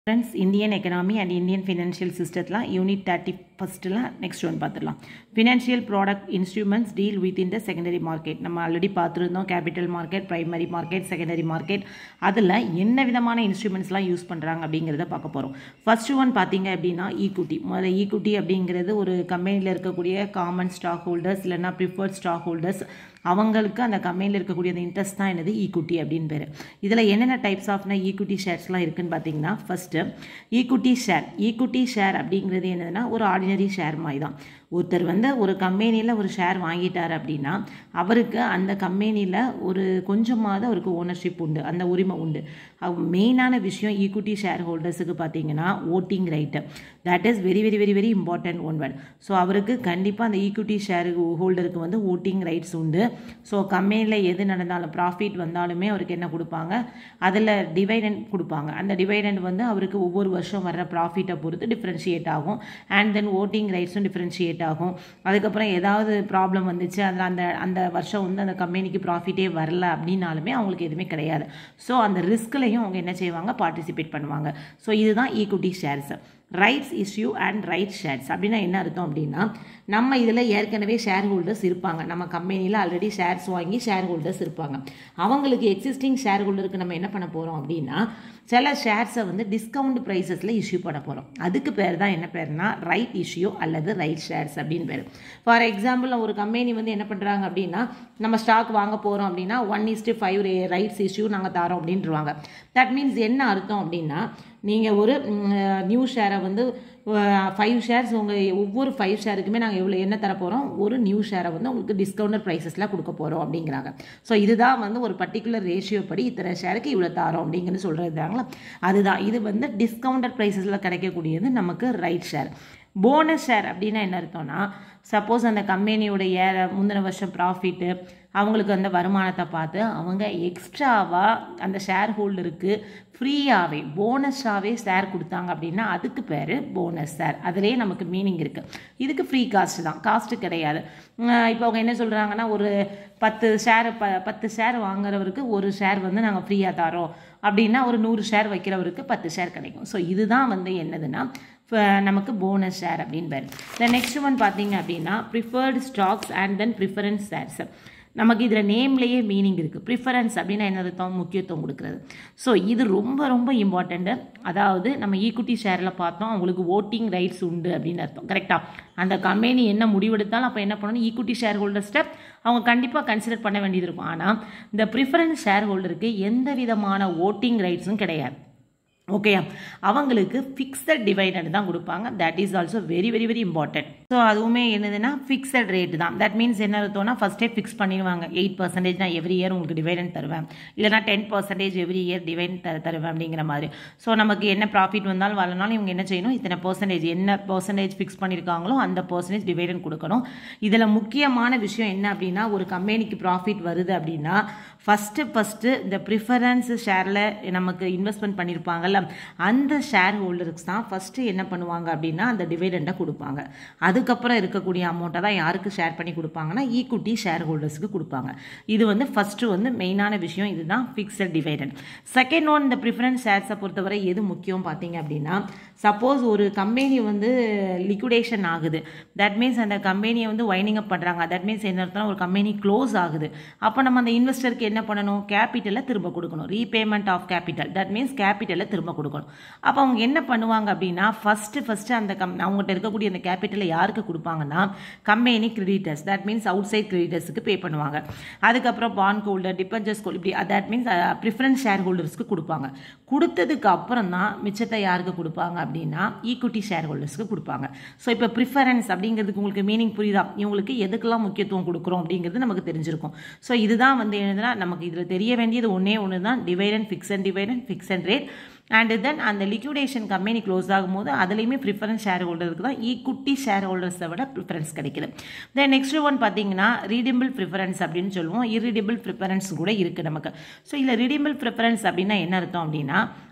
friends Indian economy and Indian financial சிஸ்டத்தில் unit thirty ஃபஸ்ட்டில் next one பார்த்துடலாம் financial product instruments deal with in the secondary market நம்ம already பார்த்துருந்தோம் capital market primary market secondary market அதில் என்ன விதமான இன்ஸ்ட்ருமெண்ட்ஸ்லாம் use பண்ணுறாங்க அப்படிங்கிறத பார்க்க போகிறோம் ஃபர்ஸ்ட் ஒன் பார்த்தீங்க அப்படின்னா ஈக்குட்டி முதல்ல ஈக்குட்டி அப்படிங்கிறது ஒரு கம்பெனியில் இருக்கக்கூடிய காமன் ஸ்டாக் ஹோல்டர்ஸ் இல்லைன்னா ப்ரிஃபர்ட் ஸ்டாக் ஹோல்டர்ஸ் அவங்களுக்கு அந்த கம்பெனியில் இருக்கக்கூடிய அந்த இன்ட்ரெஸ்ட் தான் என்னது ஈக்குட்டி அப்படின்னு பேர் இதில் என்னென்ன டைப்ஸ் ஆஃப்னா ஈக்குட்டி ஷேர்ஸ்லாம் இருக்குன்னு பார்த்தீங்கன்னா first equity share equity share அப்படிங்கிறது என்னதுன்னா ஒரு ஆர்டினரி ஷேர் மாதிரி தான் ஒருத்தர் வந்து ஒரு கம்பெனியில் ஒரு ஷேர் வாங்கிட்டார் அப்படின்னா அவருக்கு அந்த கம்பெனியில் ஒரு கொஞ்சமாவது அவருக்கு ஓனர்ஷிப் உண்டு அந்த உரிமை உண்டு மெயினான விஷயம் ஈக்குட்டி ஷேர் ஹோல்டர்ஸுக்கு பார்த்தீங்கன்னா voting right that is very very very very important one word so அவருக்கு கண்டிப்பாக அந்த ஈக்குட்டி ஷேர் ஹோல்டருக்கு வந்து ஓட்டிங் ரைட்ஸ் உண்டு ஸோ கம்பெனியில் எது நடந்தாலும் ப்ராஃபிட் வந்தாலுமே அவருக்கு என்ன கொடுப்பாங்க அதில் டிவைடண்ட் கொடுப்பாங்க அந்த டிவைடண்ட் வந்து அவருக்கு ஒவ்வொரு வருஷம் வர்ற ப்ராஃபிட்டை பொறுத்து டிஃப்ரென்ஷியேட் ஆகும் அண்ட் தென் ஓட்டிங் ரைட்ஸும் டிஃப்ரென்ஷியேட் ஆகும் அதுக்கப்புறம் ஏதாவது ப்ராப்ளம் வந்துச்சு அதில் அந்த அந்த வருஷம் வந்து அந்த கம்பெனிக்கு ப்ராஃபிட்டே வரல அப்படின்னாலுமே அவங்களுக்கு எதுவுமே கிடையாது ஸோ அந்த ரிஸ்க்லையும் அவங்க என்ன செய்வாங்க பார்ட்டிசிபேட் பண்ணுவாங்க ஸோ இதுதான் equity shares rights issue and right shares அப்படின்னா என்ன அர்த்தம் அப்படின்னா நம்ம இதில் ஏற்கனவே ஷேர் ஹோல்டர்ஸ் இருப்பாங்க நம்ம கம்பெனியில் ஆல்ரெடி ஷேர்ஸ் வாங்கி ஷேர் ஹோல்டர்ஸ் இருப்பாங்க அவங்களுக்கு எக்ஸிஸ்டிங் ஷேர் ஹோல்டருக்கு நம்ம என்ன பண்ண போகிறோம் அப்படின்னா சில ஷேர்ஸை வந்து டிஸ்கவுண்ட் ப்ரைஸஸில் இஷ்யூ பண்ண போகிறோம் அதுக்கு பேர் தான் என்ன பேர்னா ரைட் இஷ்யூ அல்லது ரைட் ஷேர்ஸ் அப்படின்னு பேர் ஃபார் எக்ஸாம்பிள் ஒரு கம்பெனி வந்து என்ன பண்ணுறாங்க அப்படின்னா நம்ம ஸ்டாக் வாங்க போகிறோம் அப்படின்னா one is to five rights issue நாங்கள் தரோம் அப்படின்ட்டுருவாங்க தட் மீன்ஸ் என்ன அர்த்தம் அப்படின்னா நீங்கள் ஒரு நியூ ஷேரை வந்து ஃபைவ் ஷேர்ஸ் உங்கள் ஒவ்வொரு ஃபைவ் ஷேருக்குமே நாங்கள் எவ்வளோ என்ன தர போகிறோம் ஒரு நியூ ஷேரை வந்து உங்களுக்கு டிஸ்கவுண்டர் ப்ரைஸஸில் கொடுக்க போகிறோம் அப்படிங்கிறாங்க ஸோ இதுதான் வந்து ஒரு பர்டிகுலர் ரேஷியோ படி இத்தனை ஷேருக்கு இவ்வளோ தரோம் அப்படிங்கிறது சொல்கிறதாங்களா அதுதான் இது வந்து டிஸ்கவுண்டர் ப்ரைஸஸில் கிடைக்கக்கூடியது நமக்கு ரைட் ஷேர் போனஸ் ஷேர் அப்படின்னா என்ன அர்த்தம்னா சப்போஸ் அந்த கம்பெனியோடைய முந்தின வருஷம் ப்ராஃபிட்டு அவங்களுக்கு அந்த வருமானத்தை பார்த்து அவங்க எக்ஸ்ட்ராவாக அந்த ஷேர் ஹோல்டருக்கு ஃப்ரீயாகவே போனஸாகவே ஷேர் கொடுத்தாங்க அப்படின்னா அதுக்கு பேர் போனஸ் ஷேர் அதிலே நமக்கு மீனிங் இருக்குது இதுக்கு ஃப்ரீ காஸ்ட் தான் காஸ்ட்டு கிடையாது இப்போ அவங்க என்ன சொல்கிறாங்கன்னா ஒரு பத்து ஷேர் ப பத்து ஷேர் வாங்குறவருக்கு ஒரு ஷேர் வந்து நாங்கள் ஃப்ரீயாக தரோம் அப்படின்னா ஒரு நூறு ஷேர் வைக்கிறவருக்கு பத்து ஷேர் கிடைக்கும் ஸோ இதுதான் வந்து என்னதுன்னா நமக்கு போனஸ் ஷேர் அப்படின்னு பேர் தென் நெக்ஸ்ட் ஒன் பார்த்தீங்க அப்படின்னா preferred stocks and then preference shares நமக்கு இதில் நேம்லேயே மீனிங் இருக்குது ப்ரிஃபரன்ஸ் அப்படின்னா என்ன அர்த்தம் முக்கியத்துவம் கொடுக்குறது ஸோ இது ரொம்ப ரொம்ப இம்பார்ட்டண்ட்டு அதாவது நம்ம ஈக்குட்டி ஷேரில் பார்த்தோம் அவங்களுக்கு ஓட்டிங் ரைட்ஸ் உண்டு அப்படின்னு அர்த்தம் கரெக்டாக அந்த கம்பெனி என்ன முடிவெடுத்தாலும் அப்போ என்ன பண்ணணும் ஈக்குட்டி ஷேர் ஹோல்டர்ஸ்ட்டை அவங்க கண்டிப்பாக கன்சிடர் பண்ண வேண்டியது இருக்கும் ஆனால் இந்த ப்ரிஃபரன்ஸ் ஷேர் ஹோல்டருக்கு எந்த விதமான ஓட்டிங் ரைட்ஸும் கிடையாது ஓகேயா அவங்களுக்கு ஃபிக்ஸட் டிவைடட் தான் கொடுப்பாங்க that is also very very very important so அதுவுமே என்னதுன்னா ஃபிக்ஸட் ரேட் தான் தட் மீன்ஸ் என்ன அர்த்தம்னா ஃபஸ்ட்டே ஃபிக்ஸ் பண்ணிடுவாங்க எயிட் பர்சன்டேஜ் நான் எவ்ரி இயர் உங்களுக்கு டிவைடன் தருவேன் இல்லைனா ten percentage every year dividend தர தருவேன் அப்படிங்கிற மாதிரி ஸோ நமக்கு என்ன ப்ராஃபிட் வந்தாலும் வரலனாலும் இவங்க என்ன செய்யணும் இத்தனை பர்சன்டேஜ் என்ன பர்சன்டேஜ் ஃபிக்ஸ் பண்ணியிருக்காங்களோ அந்த பர்சன்டேஜ் டிவைடன் கொடுக்கணும் இதில் முக்கியமான விஷயம் என்ன அப்படின்னா ஒரு கம்பெனிக்கு ப்ராஃபிட் வருது அப்படின்னா ஃபஸ்ட்டு ஃபஸ்ட்டு இந்த ப்ரிஃபரன்ஸ் ஷேரில் நமக்கு இன்வெஸ்ட்மெண்ட் பண்ணியிருப்பாங்கல்ல அந்த ஷேர் ஹோல்டருக்கு தான் ஃபஸ்ட்டு என்ன பண்ணுவாங்க அப்படின்னா அந்த டிவைடெண்டை கொடுப்பாங்க அதுக்கப்புறம் இருக்கக்கூடிய அமௌண்ட்டை தான் யாருக்கு ஷேர் பண்ணி கொடுப்பாங்கன்னா ஈக்குட்டி ஷேர் ஹோல்டர்ஸுக்கு கொடுப்பாங்க இது வந்து ஃபஸ்ட்டு வந்து மெயினான விஷயம் இதுதான் ஃபிக்ஸட் டிவைடெண்ட் செகண்ட் ஒன் இந்த ப்ரிஃபரன்ஸ் ஷேர்ஸை பொறுத்தவரை எது முக்கியம் பார்த்தீங்க அப்படின்னா சப்போஸ் ஒரு கம்பெனி வந்து லிக்விடேஷன் ஆகுது தட் மீன்ஸ் அந்த கம்பெனியை வந்து வைனிங் அப் பண்ணுறாங்க தட் மீன்ஸ் என்ன அர்த்தம் ஒரு கம்பெனி க்ளோஸ் ஆகுது அப்போ நம்ம அந்த இன்வெஸ்டருக்கு என்ன பண்ணணும் கேபிட்டலை திரும்ப கொடுக்கணும் repayment of capital that means கேபிட்டலை திரும்ப கொடுக்கணும் அப்போ அவங்க என்ன பண்ணுவாங்க அப்படின்னா ஃபஸ்ட்டு ஃபஸ்ட்டு அந்த கம் அவங்ககிட்ட இருக்கக்கூடிய அந்த கேபிட்டலை யாருக்கு கொடுப்பாங்கன்னா company creditors that means outside கிரெடிட்டர்ஸுக்கு பே பண்ணுவாங்க அதுக்கப்புறம் பாண்ட் ஹோல்டர் டிபஞ்சர்ஸ் இப்படி தட் மீன்ஸ் ப்ரிஃபரன்ஸ் ஷேர் ஹோல்டர்ஸ்க்கு கொடுப்பாங்க கொடுத்ததுக்கு அப்புறம் தான் மிச்சத்தை யாருக்கு கொடுப்பாங்க அப்படின்னா ஈக்குட்டி ஷேர் ஹோல்டர்ஸ்க்கு கொடுப்பாங்க ஸோ இப்போ ப்ரிஃபரன்ஸ் அப்படிங்கிறதுக்கு உங்களுக்கு மீனிங் புரியுதா இவங்களுக்கு எதுக்கெல்லாம் முக்கியத்துவம் கொடுக்குறோம் அப்படிங்கிறது நமக்கு தெரிஞ்சிருக்கும் ஸோ இதுதான் வந்து என்னதுன்னா நமக்கு இதில் தெரிய வேண்டியது ஒன்றே ஒன்று தான் dividend fix and dividend fix and rate and then அந்த லிக்விடேஷன் கம்பெனி க்ளோஸ் ஆகும்போது அதுலேயுமே ப்ரிஃபரன்ஸ் ஷேர் ஹோல்டருக்கு தான் ஈக்குட்டி ஷேர் ஹோல்டர்ஸை விட ப்ரிஃபரன்ஸ் கிடைக்குது தென் நெக்ஸ்ட் ஒன் பார்த்தீங்கன்னா ரீடிபிள் ப்ரிஃபரன்ஸ் அப்படின்னு சொல்லுவோம் இரிடிபிள் ப்ரிஃபரன்ஸ் கூட இருக்குது நமக்கு ஸோ இதில் ரீடிபிள் ப்ரிஃபரன்ஸ் அப்படின்னா என்ன அர்த்தம் அப்படின்னா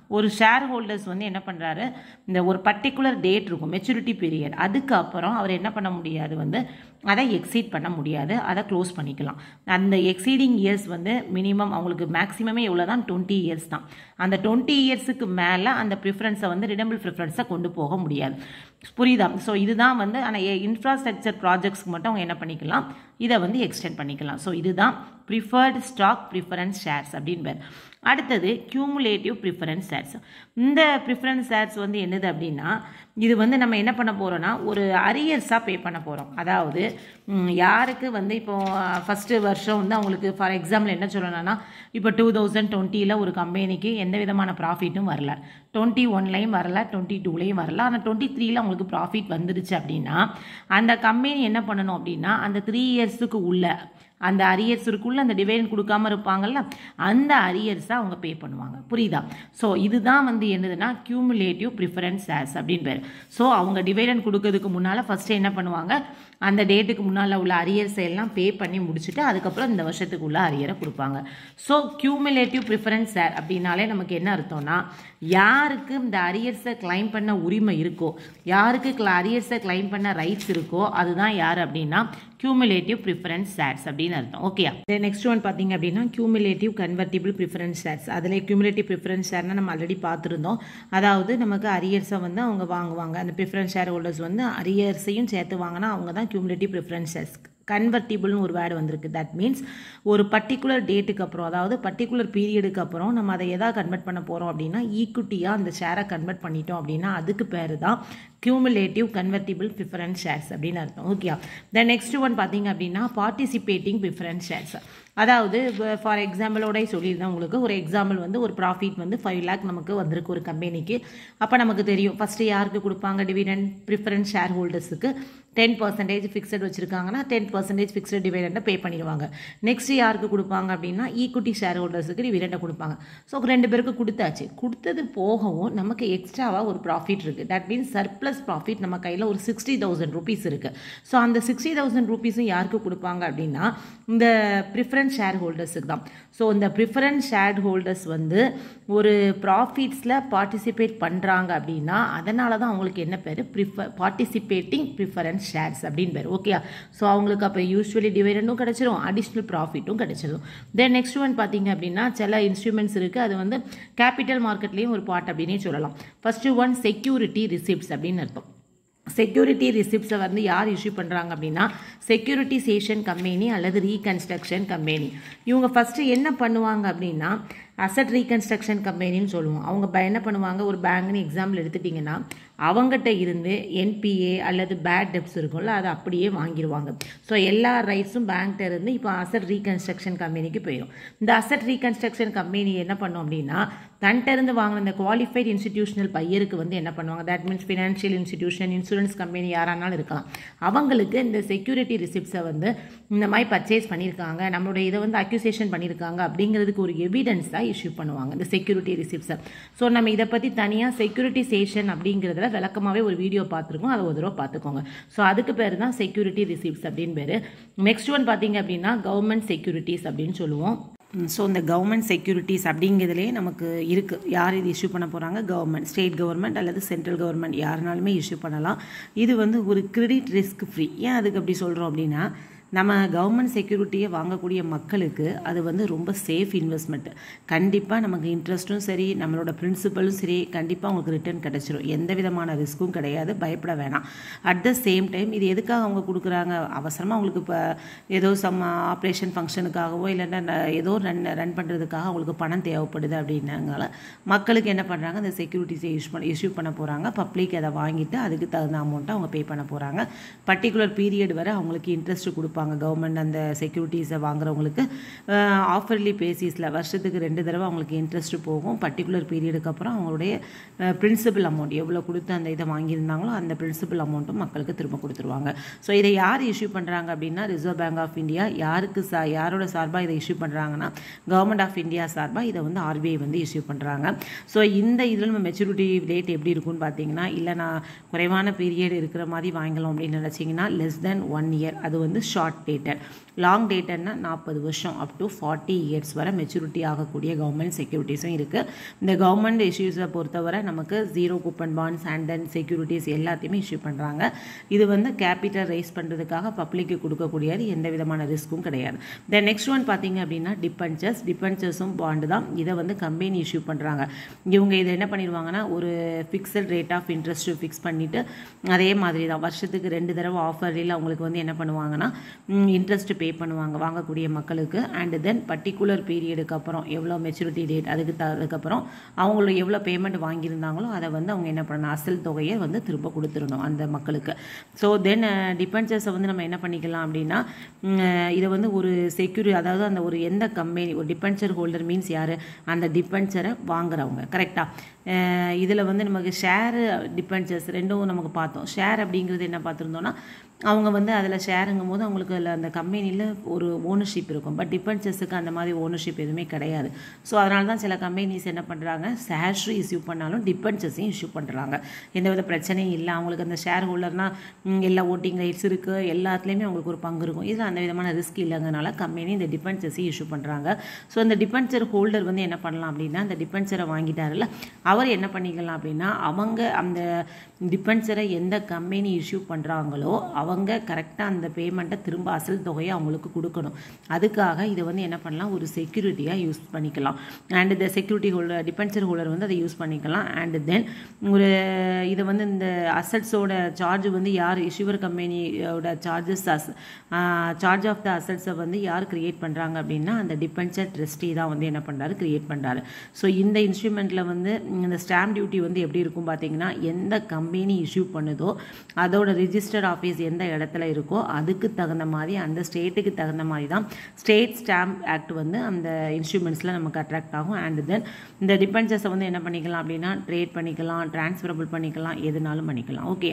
ஒரு ஷேர் ஹோல்டர்ஸ் வந்து என்ன பண்ணுறாரு இந்த ஒரு பர்டிகுலர் டேட் இருக்கும் மெச்சூரிட்டி பீரியட் அதுக்கப்புறம் அவர் என்ன பண்ண முடியாது வந்து அதை எக்ஸீட் பண்ண முடியாது அதை க்ளோஸ் பண்ணிக்கலாம் அந்த எக்ஸீடிங் இயர்ஸ் வந்து மினிமம் அவங்களுக்கு மேக்ஸிமமே எவ்வளோ தான் டுவெண்ட்டி இயர்ஸ் தான் அந்த டுவெண்ட்டி இயர்ஸுக்கு மேலே அந்த ப்ரிஃபரன்ஸை வந்து ரிடம்பிள் ப்ரிஃபரன்ஸை கொண்டு போக முடியாது புரியுதா ஸோ இதுதான் வந்து ஆனால் இன்ஃப்ராஸ்ட்ரக்சர் ப்ராஜெக்ட்ஸ்க்கு மட்டும் அவங்க என்ன பண்ணிக்கலாம் இதை வந்து எக்ஸ்டெண்ட் பண்ணிக்கலாம் ஸோ இதுதான் ப்ரிஃபர்டு ஸ்டாக் ப்ரிஃபரன்ஸ் ஷேர்ஸ் அப்படின்னு பேர் அடுத்தது கியூமுலேட்டிவ் ப்ரிஃபரன்ஸ் ஷேர்ஸ் இந்த ப்ரிஃபரன்ஸ் ஷேர்ஸ் வந்து என்னது அப்படின்னா இது வந்து நம்ம என்ன பண்ண போகிறோம்னா ஒரு அரியர்ஸாக பே பண்ண போகிறோம் அதாவது யாருக்கு வந்து இப்போ ஃபஸ்ட்டு வருஷம் வந்து அவங்களுக்கு ஃபார் எக்ஸாம்பிள் என்ன சொல்லணும்னா இப்போ டூ தௌசண்ட் டுவெண்ட்டியில் ஒரு கம்பெனிக்கு எந்த விதமான ப்ராஃபிட்டும் வரல டுவெண்ட்டி ஒன்லையும் வரல டுவெண்ட்டி டூலையும் வரல ஆனால் டுவெண்ட்டி த்ரீல அவங்களுக்கு ப்ராஃபிட் வந்துருச்சு அப்படின்னா அந்த கம்பெனி என்ன பண்ணணும் அப்படின்னா அந்த த்ரீ இயர்ஸுக்கு உள்ள அந்த அரியர்ஸுக்குள்ள அந்த டிவைடன் கொடுக்காம இருப்பாங்கல்ல அந்த அரியர்ஸை அவங்க பே பண்ணுவாங்க புரியுதா ஸோ இதுதான் வந்து என்னதுன்னா கியூமுலேட்டிவ் ப்ரிஃபரன்ஸ் ஷேர்ஸ் அப்படின்னு பேர் ஸோ அவங்க டிவைடன் கொடுக்கறதுக்கு முன்னால் ஃபஸ்ட்டு என்ன பண்ணுவாங்க அந்த டேட்டுக்கு முன்னால் உள்ள அரியர்ஸை எல்லாம் பே பண்ணி முடிச்சுட்டு அதுக்கப்புறம் இந்த வருஷத்துக்கு உள்ள அரியரை கொடுப்பாங்க ஸோ கியூமுலேட்டிவ் ப்ரிஃபரன்ஸ் ஷேர் அப்படின்னாலே நமக்கு என்ன அர்த்தம்னா யாருக்கு இந்த அரியர்ஸை கிளைம் பண்ண உரிமை இருக்கோ யாருக்கு அரியர்ஸை கிளைம் பண்ண ரைட்ஸ் இருக்கோ அதுதான் யார் அப்படின்னா கியூமுலேட்டிவ் ப்ரிஃபரன்ஸ் ஷேர்ஸ் அப்படின்னு அர்த்தம் ஓகே நெக்ஸ்ட் ஒன் பார்த்தீங்க அப்படின்னா கியூமுலேட்டிவ் கன்வெர்டிபிள் ப்ரிஃபரன்ஸ் ஷேர்ஸ் அதில் கியூமுலேட்டிவ் ப்ரிஃபரன்ஸ் ஷேர்னா நம்ம ஆல்ரெடி பார்த்துருந்தோம் அதாவது நமக்கு அரியர்ஸை வந்து அவங்க வாங்குவாங்க அந்த ப்ரிஃபரன்ஸ் ஷேர் ஹோல்டர்ஸ் வந்து அரியர்ஸையும் சேர்த்து வாங்கினா அவங்க தான் கியூமுலேட்டிவ் ப்ரிஃபரன்ஸ் ஷேர்ஸ் கன்வெர்டிபிள்னு ஒரு வேர்டு வந்திருக்கு தட் மீன்ஸ் ஒரு பர்டிகுலர் டேட்டுக்கு அப்புறம் அதாவது பர்டிகுலர் பீரியடுக்கு அப்புறம் நம்ம அதை எதாக கன்வெர்ட் பண்ண போகிறோம் அப்படின்னா ஈக்குட்டியாக அந்த ஷேரை கன்வெர்ட் பண்ணிட்டோம் அப்படின்னா அதுக்கு பேர் தான் கியூமுலேட்டிவ் கன்வெர்டிபிள் ப்ரிஃபரன்ஸ் ஷேர்ஸ் அப்படின்னு அர்த்தம் ஓகே தென் நெக்ஸ்ட் ஒன் பார்த்தீங்க அப்படின்னா பார்ட்டிசிபேட்டிங் ப்ரிஃபரன்ஸ் ஷேர்ஸ் அதாவது ஃபார் எக்ஸாம்பிளோட சொல்லியிருந்தேன் உங்களுக்கு ஒரு எக்ஸாம்பிள் வந்து ஒரு ப்ராஃபிட் வந்து ஃபைவ் லேக் நமக்கு வந்திருக்கு ஒரு கம்பெனிக்கு அப்போ நமக்கு தெரியும் ஃபஸ்ட்டு யாருக்கு கொடுப்பாங்க டிவிடெண்ட் ப்ரிஃபரன்ஸ் ஷேர் ஹோல்டர்ஸுக்கு டென் பர்சன்டேஜ் ஃபிக்ஸட் வச்சுருக்காங்கன்னா டென் பர்சன்டேஜ் ஃபிக்ஸட் டிவிடெண்டை பே பண்ணிடுவாங்க நெக்ஸ்ட் யாருக்கு கொடுப்பாங்க அப்படின்னா ஈக்குட்டி ஷேர் ஹோல்டர்ஸுக்கு டிவிடெண்டை கொடுப்பாங்க ஸோ ரெண்டு பேருக்கு கொடுத்தாச்சு கொடுத்தது போகவும் நமக்கு எக்ஸ்ட்ராவாக ஒரு ப்ராஃபிட் இருக்குது தட் மீன்ஸ் சர்ப்ளஸ் ப்ராஃபிட் நம்ம கையில் ஒரு சிக்ஸ்டி தௌசண்ட் ருபீஸ் இருக்குது ஸோ அந்த சிக்ஸ்டி தௌசண்ட் ருபீஸும் யாருக்கு கொடுப்பாங்க அப்படின்னா இந்த ப்ரிஃபரன்ஸ் ஷேர் ஹோல்டர்ஸுக்கு தான் ஸோ இந்த ப்ரிஃபரன்ஸ் ஷேர் ஹோல்டர்ஸ் வந்து ஒரு ப்ராஃபிட்ஸில் பார்ட்டிசிபேட் பண்ணுறாங்க அப்படின்னா அதனால தான் அவங்களுக்கு என்ன பேர் ப்ரிஃபர் பார்ட்டிசிபேட்டிங் ப்ரிஃபரன்ஸ் ஷேர்ஸ் அப்படின்னு பேர் ஓகே ஸோ அவங்களுக்கு அப்போ யூஸ்வலி டிவைடண்டும் கிடச்சிரும் அடிஷ்னல் ப்ராஃபிட்டும் கிடச்சிரும் தென் நெக்ஸ்ட் ஒன் பார்த்தீங்க அப்படின்னா சில இன்ஸ்ட்ருமெண்ட்ஸ் இருக்குது அது வந்து கேபிட்டல் மார்க்கெட்லேயும் ஒரு பார்ட் அப்படின்னே சொல்லலாம் ஃபஸ்ட்டு ஒன் செக்யூரிட்டி ரிசிப்ட்ஸ் அப்படின்னு அர்த்தம் செக்யூரிட்டி ரிசிப்ட்ஸை வந்து யார் இஷ்யூ பண்ணுறாங்க அப்படின்னா செக்யூரிட்டிசேஷன் கம்பெனி அல்லது ரீகன்ஸ்ட்ரக்ஷன் கம்பெனி இவங்க ஃபஸ்ட்டு என்ன பண்ணுவாங்க அப்படின்னா அசட் ரீகன்ஸ்ட்ரக்ஷன் கம்பெனின்னு சொல்லுவோம் அவங்க ப- என்ன பண்ணுவாங்க ஒரு பேங்க்னு எக்ஸாம்பிள் எடுத்துட்டிங்கன்னா அவங்ககிட்ட இருந்து என்பிஏ அல்லது பேட் டெப்ஸ் இருக்கும்ல அதை அப்படியே வாங்கிடுவாங்க ஸோ எல்லா ரைட்ஸும் பேங்க்ட்ட இருந்து இப்போ அசட் ரீகன்ஸ்ட்ரக்ஷன் கம்பெனிக்கு போயிடும் இந்த அசட் ரீகன்ஸ்ட்ரக்ஷன் கம்பெனி என்ன பண்ணும் அப்படின்னா தன்கிட்ட இருந்து வாங்கின இந்த குவாலிஃபைட் இன்ஸ்டிடியூஷனல் பையருக்கு வந்து என்ன பண்ணுவாங்க that means financial institution insurance company யாரானாலும் இருக்கலாம் அவங்களுக்கு இந்த செக்யூரிட்டி ரிசிப்ட்ஸை வந்து இந்த மாதிரி பர்ச்சேஸ் பண்ணியிருக்காங்க நம்மளுடைய இதை வந்து அக்யூசேஷன் பண்ணியிருக்காங்க அப்படிங்கிறதுக்கு ஒரு எவிடன்ஸ் தான் இஷ்யூ பண்ணுவாங்க இந்த செக்யூரிட்டி ரிசிப்ட்ஸை ஸோ நம்ம இதை பற்றி தனியாக செக்யூரிட்டிசேஷன் அப்படிங்கிறதுல விளக்கமாகவே ஒரு வீடியோ பார்த்துருக்கோம் அதை ஒரு தடவை பார்த்துக்கோங்க ஸோ அதுக்கு பேர் தான் செக்யூரிட்டி ரிசிப்ட்ஸ் அப்படின்னு பேர் நெக்ஸ்ட் ஒன் பார்த்தீங்க அப்படின்னா கவர்மெண்ட் செக்யூரிட்டிஸ் அப்படின்னு சொல்லுவோம் ஸோ இந்த கவர்மெண்ட் செக்யூரிட்டிஸ் அப்படிங்கிறதுலே நமக்கு இருக்குது யார் இது இஷ்யூ பண்ண போகிறாங்க கவர்மெண்ட் ஸ்டேட் கவர்மெண்ட் அல்லது சென்ட்ரல் கவர்மெண்ட் யாருனாலுமே இஷ்யூ பண்ணலாம் இது வந்து ஒரு கிரெடிட் ரிஸ்க் ஃப்ரீ ஏன் அதுக்கு அப்படி சொல்கிறோம் அப்படின்னா நம்ம கவர்மெண்ட் செக்யூரிட்டியை வாங்கக்கூடிய மக்களுக்கு அது வந்து ரொம்ப சேஃப் இன்வெஸ்ட்மெண்ட் கண்டிப்பாக நமக்கு இன்ட்ரெஸ்ட்டும் சரி நம்மளோட பிரின்சிபலும் சரி கண்டிப்பாக உங்களுக்கு ரிட்டர்ன் கிடச்சிரும் எந்த விதமான ரிஸ்க்கும் கிடையாது பயப்பட வேணாம் அட் த சேம் டைம் இது எதுக்காக அவங்க கொடுக்குறாங்க அவசரமாக அவங்களுக்கு இப்போ ஏதோ சம் ஆப்ரேஷன் ஃபங்க்ஷனுக்காகவோ இல்லைன்னா ஏதோ ரன் ரன் பண்ணுறதுக்காக அவங்களுக்கு பணம் தேவைப்படுது அப்படின்னால மக்களுக்கு என்ன பண்ணுறாங்க இந்த செக்யூரிட்டிஸை யூஸ் பண்ண இஷ்யூ பண்ண போகிறாங்க பப்ளிக் அதை வாங்கிட்டு அதுக்கு தகுந்த அமௌண்ட்டை அவங்க பே பண்ண போகிறாங்க பர்டிகுலர் பீரியட் வரை அவங்களுக்கு இன்ட்ரெஸ்ட் கொடுப்பாங்க கவர்மெண்ட் அந்த செக்யூரிட்டிஸை வாங்குறவங்களுக்கு ஆஃபர்லி பேசிஸில் வருஷத்துக்கு ரெண்டு தடவை அவங்களுக்கு இன்ட்ரெஸ்ட் போகும் பர்டிகுலர் பீரியடுக்கு அப்புறம் அவங்களுடைய பிரின்சிபல் அமௌண்ட் எவ்வளோ கொடுத்து அந்த இதை வாங்கியிருந்தாங்களோ அந்த பிரின்சிபல் அமௌண்ட்டும் மக்களுக்கு திரும்ப கொடுத்துருவாங்க ஸோ இதை யார் இஷ்யூ பண்ணுறாங்க அப்படின்னா ரிசர்வ் பேங்க் ஆஃப் இந்தியா யாருக்கு சா யாரோட சார்பாக இதை இஷ்யூ பண்ணுறாங்கன்னா கவர்மெண்ட் ஆஃப் இந்தியா சார்பாக இதை வந்து ஆர்பிஐ வந்து இஷ்யூ பண்ணுறாங்க ஸோ இந்த இதில் நம்ம மெச்சூரிட்டி டேட் எப்படி இருக்கும்னு பார்த்தீங்கன்னா இல்லை நான் குறைவான பீரியட் இருக்கிற மாதிரி வாங்கலாம் அப்படின்னு நினச்சிங்கன்னா லெஸ் தென் ஒன் இயர் அது வந்து ஷார்ட் ஷார்ட் டேட்டட் லாங் டேட்டட்னா நாற்பது வருஷம் அப் டு ஃபார்ட்டி இயர்ஸ் வரை மெச்சூரிட்டி ஆகக்கூடிய கவர்மெண்ட் செக்யூரிட்டிஸும் இருக்குது இந்த கவர்மெண்ட் இஷ்யூஸை பொறுத்தவரை நமக்கு zero coupon bonds and then securities எல்லாத்தையுமே இஷ்யூ பண்ணுறாங்க இது வந்து கேபிட்டல் ரைஸ் பண்ணுறதுக்காக பப்ளிக்கு கொடுக்கக்கூடியது எந்த விதமான ரிஸ்க்கும் கிடையாது தென் நெக்ஸ்ட் ஒன் பார்த்தீங்க அப்படின்னா டிபென்ச்சர்ஸ் டிபென்ச்சர்ஸும் பாண்டு தான் இதை வந்து கம்பெனி இஷ்யூ பண்ணுறாங்க இவங்க இதை என்ன பண்ணிடுவாங்கன்னா ஒரு fixed rate of interest fix பண்ணிவிட்டு அதே மாதிரி தான் வருஷத்துக்கு ரெண்டு தடவை ஆஃபரில் அவங்களுக்கு வந்து என்ன பண்ணுவாங்கன்னா இன்ட்ரெஸ்ட் பே பண்ணுவாங்க வாங்கக்கூடிய மக்களுக்கு அண்ட் தென் பர்டிகுலர் பீரியடுக்கு அப்புறம் எவ்வளோ மெச்சூரிட்டி டேட் அதுக்கு த அதுக்கப்புறம் அவங்கள எவ்வளோ பேமெண்ட் வாங்கியிருந்தாங்களோ அதை வந்து அவங்க என்ன பண்ணணும் அசல் தொகையை வந்து திரும்ப கொடுத்துடணும் அந்த மக்களுக்கு ஸோ தென் டிபென்ச்சர்ஸை வந்து நம்ம என்ன பண்ணிக்கலாம் அப்படின்னா இதை வந்து ஒரு செக்யூரி அதாவது அந்த ஒரு எந்த கம்பெனி ஒரு டிபென்ச்சர் ஹோல்டர் மீன்ஸ் யார் அந்த டிபென்ச்சரை வாங்குறவங்க கரெக்டாக இதில் வந்து நமக்கு ஷேரு டிபென்ச்சர்ஸ் ரெண்டும் நமக்கு பார்த்தோம் ஷேர் அப்படிங்கிறது என்ன பார்த்துருந்தோன்னா அவங்க வந்து அதில் ஷேருங்கும் போது அவங்களுக்கு அதில் அந்த கம்பெனியில் ஒரு ஓனர்ஷிப் இருக்கும் பட் டிபென்ச்சர்ஸுக்கு அந்த மாதிரி ஓனர்ஷிப் எதுவுமே கிடையாது ஸோ அதனால தான் சில கம்பெனிஸ் என்ன பண்ணுறாங்க ஷேர்ஸும் இஷ்யூ பண்ணாலும் டிபென்ச்சர்ஸையும் இஷ்யூ பண்ணுறாங்க எந்த வித பிரச்சனையும் இல்லை அவங்களுக்கு அந்த ஷேர் ஹோல்டர்னால் எல்லா ஓட்டிங் ரைட்ஸ் இருக்குது எல்லாத்துலேயுமே அவங்களுக்கு ஒரு பங்கு இருக்கும் இதில் அந்த விதமான ரிஸ்க் இல்லைங்கனால கம்பெனி இந்த டிபென்ச்சர்ஸையும் இஷ்யூ பண்ணுறாங்க ஸோ இந்த டிபென்ச்சர் ஹோல்டர் வந்து என்ன பண்ணலாம் அப்படின்னா அந்த டிபென்ச்சரை வாங்கிட்டாருல அவர் என்ன பண்ணிக்கலாம் அப்படின்னா அவங்க அந்த டிபென்ச்சரை எந்த கம்பெனி இஷ்யூ பண்ணுறாங்களோ அவங்க கரெக்டாக அந்த பேமெண்ட்டை திரும்ப அசல் தொகையை அவங்களுக்கு கொடுக்கணும் அதுக்காக இதை வந்து என்ன பண்ணலாம் ஒரு செக்யூரிட்டியாக யூஸ் பண்ணிக்கலாம் அண்ட் இந்த செக்யூரிட்டி ஹோல்டர் டிபென்ச்சர் ஹோல்டர் வந்து அதை யூஸ் பண்ணிக்கலாம் அண்ட் தென் ஒரு இதை வந்து இந்த அசட்ஸோட சார்ஜ் வந்து யார் இஷ்யூவர் கம்பெனியோட charges as charge of the அசட்ஸை வந்து யார் கிரியேட் பண்ணுறாங்க அப்படின்னா அந்த டிபென்ச்சர் ட்ரஸ்டி தான் வந்து என்ன பண்ணுறாரு கிரியேட் பண்ணுறாரு ஸோ இந்த இன்ஸ்ட்ருமெண்ட்டில் வந்து இந்த ஸ்டாம்ப் டியூட்டி வந்து எப்படி இருக்கும் பார்த்தீங்கன்னா எந்த கம்பெனி இஷ்யூ பண்ணுதோ அதோட ரிஜிஸ்டர் ஆஃபீஸ் எந்த இடத்துல இருக்கோ அதுக்கு தகுந்த மாதிரி அந்த ஸ்டேட்டுக்கு தகுந்த மாதிரி தான் ஸ்டேட் ஸ்டாம்ப் ஆக்ட் வந்து அந்த இன்ஸ்ட்ருமெண்ட்ஸில் நமக்கு அட்ராக்ட் ஆகும் அண்ட் தென் இந்த டிபென்ச்சர்ஸை வந்து என்ன பண்ணிக்கலாம் அப்படின்னா ட்ரேட் பண்ணிக்கலாம் ட்ரான்ஸ்ஃபரபிள் பண்ணிக்கலாம் எதுனாலும் பண்ணிக்கலாம் ஓகே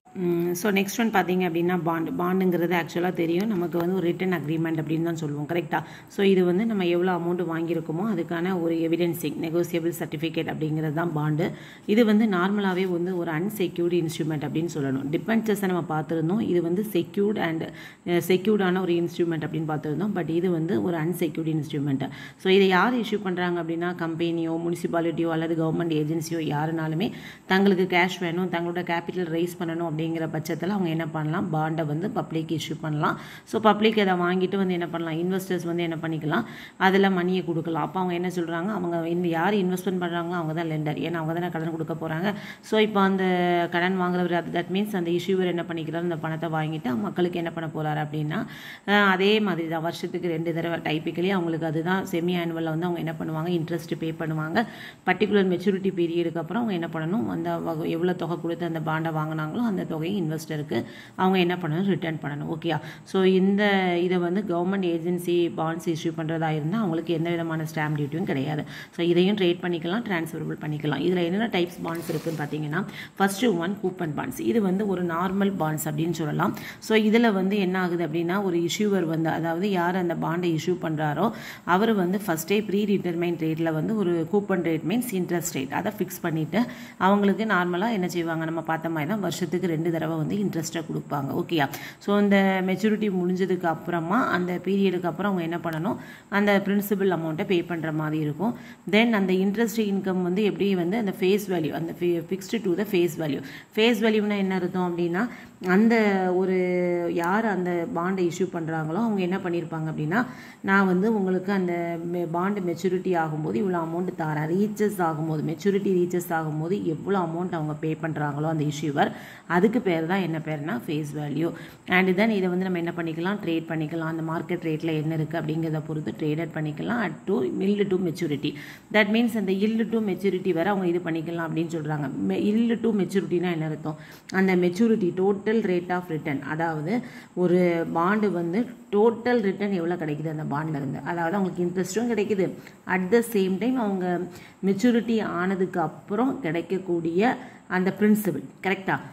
ஸோ நெக்ஸ்ட் ஒன் பார்த்தீங்க அப்படின்னா பாண்ட் பாண்டுங்கிறது ஆக்சுவலாக தெரியும் நமக்கு வந்து ஒரு ரிட்டன் அக்ரிமெண்ட் அப்படின்னு தான் சொல்லுவோம் கரெக்டாக ஸோ இது வந்து நம்ம எவ்வளோ அமௌண்ட் வாங்கியிருக்கோமோ அதுக்கான ஒரு எவிடென்சிங் நெகோசியபிள் சர்டிஃபிகேட் அப்படிங்கிறது தான் பாண்டு இது வந்து நார்மலாகவே வந்து ஒரு அன்செக்யூர்டு இன்ஸ்ட்ருமெண்ட் அப்படின்னு சொல்லணும் டிபென்ச்சர்ஸை நம்ம பார்த்துருந்தோம் இது வந்து செக்யூர்ட் அண்ட் செக்யூர்டான ஒரு இன்ஸ்ட்ருமெண்ட் அப்படின்னு பார்த்துருந்தோம் பட் இது வந்து ஒரு அன்செக்யூர்டு இன்ஸ்ட்ருமெண்ட் ஸோ இதை யார் இஷ்யூ பண்ணுறாங்க அப்படின்னா கம்பெனியோ முனிசிபாலிட்டியோ அல்லது கவர்மெண்ட் ஏஜென்சியோ யாருனாலுமே தங்களுக்கு கேஷ் வேணும் தங்களோட கேபிட்டல் ரைஸ் பண்ணணும் அப்படிங்கிற பட்சத்தில் அவங்க என்ன பண்ணலாம் பாண்டை வந்து பப்ளிக் இஷ்யூ பண்ணலாம் ஸோ பப்ளிக் அதை வாங்கிட்டு வந்து என்ன பண்ணலாம் இன்வெஸ்டர்ஸ் வந்து என்ன பண்ணிக்கலாம் அதில் மணியை கொடுக்கலாம் அப்போ அவங்க என்ன சொல்கிறாங்க அவங்க இந்த யார் இன்வெஸ்ட்மெண்ட் பண்ணுறாங்களோ அவங்க தான் லெண்டர் ஏன்னா அவங்க தானே கடன் கொடுக்க போகிறாங்க ஸோ இப்போ அந்த கடன் வாங்குறவர் அது தட் மீன்ஸ் அந்த இஷ்யூவர் என்ன பண்ணிக்கிறார் அந்த பணத்தை வாங்கிட்டு மக்களுக்கு என்ன பண்ண போகிறாரு அப்படின்னா அதே மாதிரி தான் வருஷத்துக்கு ரெண்டு தடவை டைப்பிக்கலி அவங்களுக்கு அதுதான் செமி ஆனுவலில் வந்து அவங்க என்ன பண்ணுவாங்க இன்ட்ரெஸ்ட் பே பண்ணுவாங்க பர்டிகுலர் மெச்சூரிட்டி பீரியடுக்கு அப்புறம் அவங்க என்ன பண்ணணும் அந்த எவ்வளோ தொகை கொடுத்து அந்த பாண்டை வாங்கினாங்களோ அந்த தொகையை இன்வெஸ்டருக்கு அவங்க என்ன பண்ணணும் ரிட்டர்ன் பண்ணணும் ஓகேயா ஸோ இந்த இதை வந்து கவர்மெண்ட் ஏஜென்சி பாண்ட்ஸ் இஷ்யூ பண்ணுறதா இருந்தால் அவங்களுக்கு எந்த விதமான ஸ்டாம்ப் டியூட்டியும் கிடையாது ஸோ இதையும் ட்ரேட் பண்ணிக்கலாம் ட்ரான்ஸ்ஃபரபிள் பண்ணிக்கலாம் இதில் என்னென்ன டைப்ஸ் பாண்ட்ஸ் இருக்குன்னு பார்த்தீங்கன்னா ஃபஸ்ட்டு ஒன் கூப்பன் பாண்ட்ஸ் இது வந்து ஒரு நார்மல் பாண்ட்ஸ் அப்படின்னு சொல்லலாம் ஸோ இதில் வந்து என்ன ஆகுது அப்படின்னா ஒரு இஷ்யூவர் வந்து அதாவது யார் அந்த பாண்டை இஷ்யூ பண்ணுறாரோ அவர் வந்து ஃபஸ்ட்டே ப்ரீ டிட்டர்மைன் ரேட்டில் வந்து ஒரு coupon rate means interest rate அதை ஃபிக்ஸ் பண்ணிவிட்டு அவங்களுக்கு நார்மலாக என்ன செய்வாங்க நம்ம பார்த்த மாதிரி தான் வருஷத்துக்கு ரெண்டு தடவை வந்து இன்ட்ரெஸ்ட்டை கொடுப்பாங்க ஓகேயா ஸோ இந்த மெச்சூரிட்டி முடிஞ்சதுக்கு அப்புறமா அந்த பீரியடுக்கு அப்புறம் அவங்க என்ன பண்ணணும் அந்த பிரின்சிபல் அமௌண்ட்டை பே பண்ணுற மாதிரி இருக்கும் தென் அந்த இன்ட்ரெஸ்ட் இன்கம் வந்து எப்படி வந்து அந்த ஃபேஸ் வேல்யூ அந்த fixed to the face value face value என்ன அர்த்தம் அப்படின்னா அந்த ஒரு யார் அந்த பாண்டை இஷ்யூ பண்ணுறாங்களோ அவங்க என்ன பண்ணியிருப்பாங்க அப்படின்னா நான் வந்து உங்களுக்கு அந்த பாண்டு மெச்சூரிட்டி ஆகும்போது இவ்வளோ அமௌண்ட் தரேன் ரீச்சஸ் ஆகும்போது மெச்சூரிட்டி ரீச்சஸ் ஆகும்போது எவ்வளோ அமௌண்ட் அவங்க பே பண்ணுறாங்களோ அந்த இஷ்யூவர் அதுக்கு பேர் தான் என்ன பேர்னா ஃபேஸ் வேல்யூ அண்ட் தென் இதை வந்து நம்ம என்ன பண்ணிக்கலாம் ட்ரேட் பண்ணிக்கலாம் அந்த மார்க்கெட் ரேட்டில் என்ன இருக்குது அப்படிங்கிறத பொறுத்து ட்ரேடட் பண்ணிக்கலாம் at to yield to maturity that means அந்த இல்லு டு மெச்சூரிட்டி வரை அவங்க இது பண்ணிக்கலாம் அப்படின்னு சொல்கிறாங்க இல்லு டு மெச்சூரிட்டினா என்ன அர்த்தம் அந்த maturity total rate of return அதாவது ஒரு பாண்டு வந்து டோட்டல் ரிட்டர்ன் எவ்வளோ கிடைக்குது அந்த பாண்டில் இருந்து அதாவது அவங்களுக்கு இன்ட்ரெஸ்ட்டும் கிடைக்குது அட் த சேம் டைம் அவங்க மெச்சூரிட்டி ஆனதுக்கு அப்புறம் கிடைக்கக்கூடிய அந்த பிரின்சிபிள் கரெக்டாக ஸோ அப்போ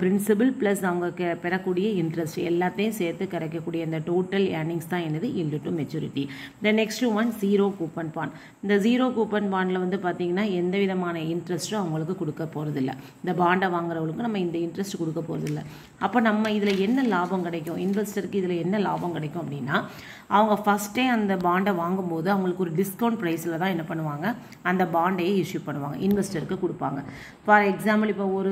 பிரின்சிபல் ப்ளஸ் அவங்க கெ- பெறக்கூடிய இன்ட்ரெஸ்ட் எல்லாத்தையும் சேர்த்து கிடைக்கக்கூடிய இந்த டோட்டல் ஏர்னிங்ஸ் தான் என்னது yield to maturity the next one zero coupon bond இந்த ஜீரோ கூப்பன் பாண்டில் வந்து பார்த்தீங்கன்னா எந்த விதமான இன்ட்ரெஸ்ட்டும் அவங்களுக்கு கொடுக்க போகிறதில்ல இந்த பாண்டை வாங்குறவங்களுக்கு நம்ம இந்த இன்ட்ரெஸ்ட் கொடுக்க போகிறதில்ல அப்போ நம்ம இதில் என்ன லாபம் கிடைக்கும் இன்வெஸ்டருக்கு இதில் என்ன லாபம் கிடைக்கும் அப்படின்னா அவங்க ஃபஸ்ட்டே அந்த பாண்டை வாங்கும்போது அவங்களுக்கு ஒரு டிஸ்கவுண்ட் ப்ரைஸில் தான் என்ன பண்ணுவாங்க அந்த பாண்டையே இஷ்யூ பண்ணுவாங்க இன்வெஸ்டருக்கு கொடுப்பாங்க ஃபார் எக்ஸாம்பிள் இப்போ ஒரு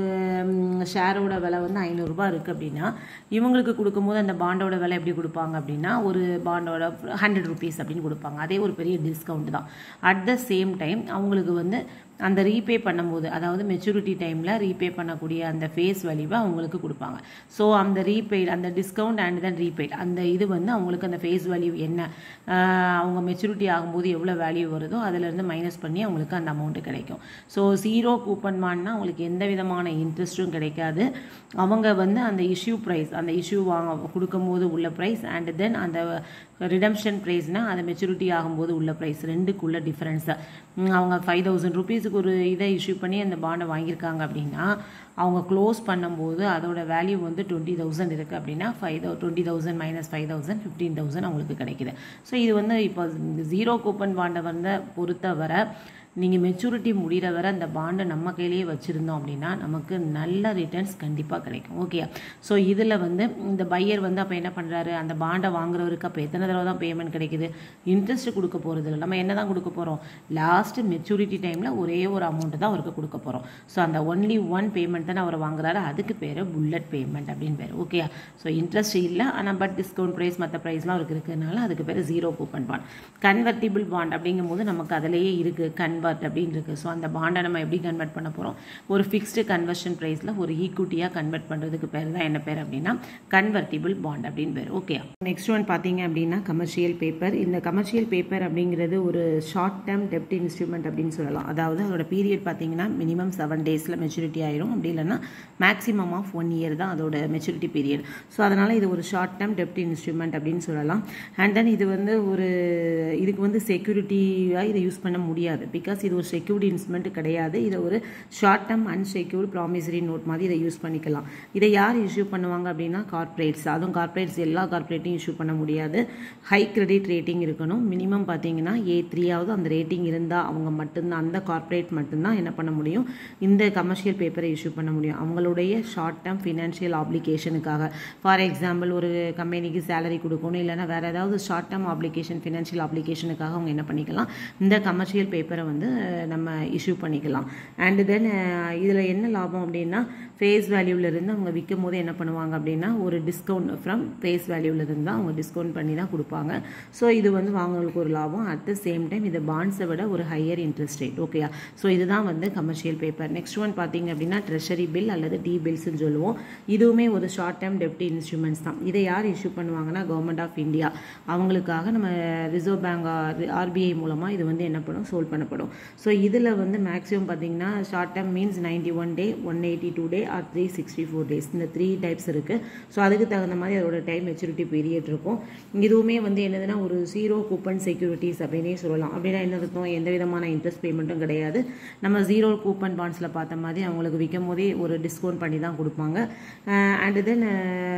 ஷேரோட விலை வந்து ஐநூறுரூபா இருக்குது அப்படின்னா இவங்களுக்கு கொடுக்கும்போது அந்த பாண்டோட விலை எப்படி கொடுப்பாங்க அப்படின்னா ஒரு பாண்டோட ஹண்ட்ரட் ருபீஸ் அப்படின்னு கொடுப்பாங்க அதே ஒரு பெரிய டிஸ்கவுண்ட் தான் அட் த சேம் டைம் அவங்களுக்கு வந்து அந்த ரீபே பண்ணும்போது அதாவது மெச்சூரிட்டி டைமில் ரீபே பண்ணக்கூடிய அந்த ஃபேஸ் வேல்யூவை அவங்களுக்கு கொடுப்பாங்க ஸோ அந்த ரீபெய்ட் அந்த டிஸ்கவுண்ட் அண்ட் தென் ரீபெய்ட் அந்த இது வந்து அவங்களுக்கு அந்த ஃபேஸ் வேல்யூ என்ன ஆஹ் அவங்க மெச்சூரிட்டி ஆகும்போது எவ்வளோ வேல்யூ வருதோ அதிலிருந்து மைனஸ் பண்ணி அவங்களுக்கு அந்த அமௌண்ட்டு கிடைக்கும் ஸோ ஜீரோ கூப்பன் மான்னா அவங்களுக்கு எந்த விதமான இன்ட்ரெஸ்ட்டும் கிடைக்காது அவங்க வந்து அந்த இஷ்யூ ப்ரைஸ் அந்த இஷ்யூ வாங்க கொடுக்கும்போது உள்ள ப்ரைஸ் அண்ட் தென் அந்த ரிடம்ஷன் ப்ரைஸ்னால் அது மெச்சூரிட்டி ஆகும்போது உள்ள ப்ரைஸ் ரெண்டுக்குள்ள டிஃப்ரென்ஸை அவங்க ஃபைவ் தௌசண்ட் ருபீஸுக்கு ஒரு இதை இஷ்யூ பண்ணி அந்த பாண்டை வாங்கியிருக்காங்க அப்படின்னா அவங்க க்ளோஸ் பண்ணும்போது அதோட வேல்யூ வந்து டுவெண்ட்டி தௌசண்ட் இருக்குது அப்படின்னா five thou twenty thousand minus five thousand fifteen thousand அவங்களுக்கு கிடைக்குது ஸோ இது வந்து இப்போ ஜீரோ கூப்பன் பாண்டை வந்து பொறுத்தவரை நீங்கள் மெச்சூரிட்டி முடிகிற வரை அந்த பாண்டை நம்ம கையிலேயே வச்சுருந்தோம் அப்படின்னா நமக்கு நல்ல ரிட்டர்ன்ஸ் கண்டிப்பாக கிடைக்கும் ஓகே ஸோ இதில் வந்து இந்த பையர் வந்து அப்போ என்ன பண்ணுறாரு அந்த பாண்டை வாங்குறவருக்கு அப்போ எத்தனை தடவை தான் பேமெண்ட் கிடைக்குது இன்ட்ரெஸ்ட் கொடுக்க போகிறது இல்லை நம்ம என்ன தான் கொடுக்க போகிறோம் லாஸ்ட் மெச்சூரிட்டி டைமில் ஒரே ஒரு அமௌண்ட் தான் அவருக்கு கொடுக்க போகிறோம் ஸோ அந்த ஒன்லி ஒன் பேமெண்ட் தானே அவர் வாங்குறாரு அதுக்கு பேர் புல்லட் பேமெண்ட் அப்படின்னு பேர் ஓகே ஸோ இன்ட்ரெஸ்ட் இல்லை ஆனால் பட் டிஸ்கவுண்ட் ப்ரைஸ் மற்ற ப்ரைஸ்லாம் அவருக்கு இருக்கிறதுனால அதுக்கு பேர் zero coupon bond convertible bond அப்படிங்கும்போது நமக்கு அதிலேயே இருக்குது கன்வெர்ட் அப்படின்னு இருக்குது ஸோ அந்த பாண்டை நம்ம எப்படி கன்வெர்ட் பண்ண போகிறோம் ஒரு ஃபிக்ஸ்டு கன்வர்ஷன் ப்ரைஸில் ஒரு ஈக்குட்டியாக கன்வெர்ட் பண்ணுறதுக்கு பேர் தான் என்ன பேர் அப்படின்னா கன்வெர்ட்டிபிள் பாண்ட் அப்படின்னு பேர் ஓகே நெக்ஸ்ட் ஒன் பார்த்தீங்க அப்படின்னா கமர்ஷியல் பேப்பர் இந்த கமர்ஷியல் பேப்பர் அப்படிங்கிறது ஒரு ஷார்ட் டேர்ம் டெப்ட் இன்ஸ்ட்ருமெண்ட் அப்படின்னு சொல்லலாம் அதாவது அதோட பீரியட் பார்த்தீங்கன்னா மினிமம் செவன் டேஸில் மெச்சூரிட்டி ஆயிரும் அப்படி இல்லைன்னா மேக்ஸிமம் ஆஃப் ஒன் இயர் தான் அதோட மெச்சூரிட்டி பீரியட் ஸோ அதனால் இது ஒரு ஷார்ட் டேர்ம் டெப்ட் இன்ஸ்ட்ருமெண்ட் அப்படின்னு சொல்லலாம் அண்ட் தென் இது வந்து ஒரு இதுக்கு வந்து செக்யூரிட்டியாக இதை யூஸ் பண்ண முடியாது பிகாஸ் இது ஒரு செக்யூர்டு இன்ஸ்ட்ருமெண்ட் கிடையாது இதை ஒரு short term unsecured promissory note மாதிரி இதை யூஸ் பண்ணிக்கலாம் இதை யார் இஷ்யூ பண்ணுவாங்க அப்படின்னா கார்ப்பரேட்ஸ் அதுவும் கார்ப்பரேட்ஸ் எல்லா கார்ப்பரேட்டையும் இஷ்யூ பண்ண முடியாது ஹை கிரெடிட் ரேட்டிங் இருக்கணும் மினிமம் பார்த்தீங்கன்னா ஏ த்ரீயாவது அந்த ரேட்டிங் இருந்தால் அவங்க மட்டும்தான் அந்த கார்ப்பரேட் மட்டும்தான் என்ன பண்ண முடியும் இந்த கமர்ஷியல் பேப்பரை இஷ்யூ பண்ண முடியும் அவங்களுடைய ஷார்ட் டேர்ம் ஃபினான்ஷியல் ஆப்ளிகேஷனுக்காக ஃபார் எக்ஸாம்பிள் ஒரு கம்பெனிக்கு சேலரி கொடுக்கணும் இல்லைன்னா வேறு ஏதாவது ஷார்ட் டேர்ம் ஆப்ளிகேஷன் ஃபினான்ஷியல் ஆப்ளிகேஷனுக்காக அவங்க என்ன பண்ணிக்கலாம் இந்த கமர்ஷியல் பேப்பரை வந்து அஹ், நம்ம இஷ்யூ பண்ணிக்கலாம் அண்ட் தென் இதில் என்ன லாபம் அப்படின்னா ஃபேஸ் வேல்யூவிலேருந்து அவங்க விற்கும் போது என்ன பண்ணுவாங்க அப்படின்னா ஒரு டிஸ்கவுண்ட் ஃப்ரம் ஃபேஸ் வேல்யூவிலேருந்து தான் அவங்க டிஸ்கவுண்ட் பண்ணி தான் கொடுப்பாங்க ஸோ இது வந்து வாங்குறவங்களுக்கு ஒரு லாபம் அட் த சேம் டைம் இது பாண்ட்ஸை விட ஒரு ஹையர் இன்ட்ரெஸ்ட் ரேட் ஓகேயா ஸோ இதுதான் வந்து கமர்ஷியல் பேப்பர் நெக்ஸ்ட் ஒன் பார்த்தீங்க அப்படின்னா ட்ரெஷரி பில் அல்லது டி பில்ஸ்னு சொல்லுவோம் இதுவுமே ஒரு ஷார்ட் டேர்ம் டெப்ட் இன்ஸ்ட்ருமெண்ட்ஸ் தான் இதை யார் இஷ்யூ பண்ணுவாங்கன்னா கவர்மெண்ட் ஆஃப் இந்தியா அவங்களுக்காக நம்ம ரிசர்வ் பேங்க் ஆர்பிஐ மூலமாக இது வந்து என்ன பண்ணும் சோல்வ் பண்ணப்படும் ஸோ இதில் வந்து மேக்ஸிமம் பார்த்தீங்கன்னா short term means ninety one day one eighty two day or three sixty four days இந்த த்ரீ டைப்ஸ் இருக்குது ஸோ அதுக்கு தகுந்த மாதிரி அதோட டைம் மெச்சூரிட்டி பீரியட் இருக்கும் இதுவுமே வந்து என்னதுன்னா ஒரு ஜீரோ கூப்பன் செக்யூரிட்டிஸ் அப்படின்னே சொல்லலாம் அப்படின்னா என்ன அர்த்தம் எந்த விதமான இன்ட்ரெஸ்ட் பேமெண்ட்டும் கிடையாது நம்ம ஜீரோ கூப்பன் பாண்ட்ஸில் பார்த்த மாதிரி அவங்களுக்கு விற்கும் போதே ஒரு டிஸ்கவுண்ட் பண்ணி தான் கொடுப்பாங்க அண்ட் தென்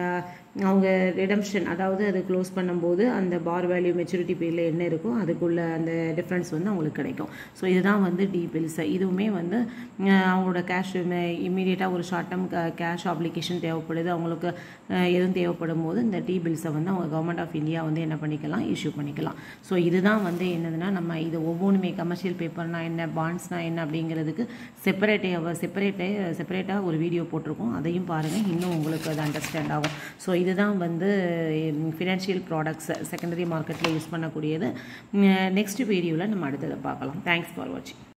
அவங்க ரிடம்ஷன் அதாவது அது க்ளோஸ் பண்ணும்போது அந்த பார் வேல்யூ மெச்சூரிட்டி பீரியடில் என்ன இருக்கோ அதுக்குள்ள அந்த டிஃப்ரென்ஸ் வந்து அவங்களுக்கு கிடைக்கும் ஸோ இதுதான் வந்து டி பில்ஸ் இதுவுமே வந்து அஹ், அவங்களோட கேஷ் இம்மீடியட்டாக ஒரு ஷார்ட் டேர்ம் கேஷ் அப்ளிகேஷன் தேவைப்படுது அவங்களுக்கு அஹ், எதுவும் தேவைப்படும் போது இந்த டி பில்ஸை வந்து அவங்க கவர்மெண்ட் ஆஃப் இந்தியா வந்து என்ன பண்ணிக்கலாம் இஷ்யூ பண்ணிக்கலாம் ஸோ இதுதான் வந்து என்னதுன்னா நம்ம இது ஒவ்வொன்றுமே கமர்ஷியல் பேப்பர்னா என்ன பாண்ட்ஸ்னா என்ன அப்படிங்கிறதுக்கு செப்பரேட்டே செப்பரேட்டே செப்பரேட்டாக ஒரு வீடியோ போட்டிருக்கோம் அதையும் பாருங்கள் இன்னும் உங்களுக்கு அது அண்டர்ஸ்டாண்ட் ஆகும் ஸோ இதுதான் வந்து ஃபினான்ஷியல் ப்ராடக்ட்ஸ் செகண்டரி மார்க்கெட்டில் யூஸ் பண்ணக்கூடியது நெக்ஸ்ட் வீடியோவில் நம்ம அடுத்ததை பார்க்கலாம் தேங்க்ஸ் ஃபார் வாட்சிங்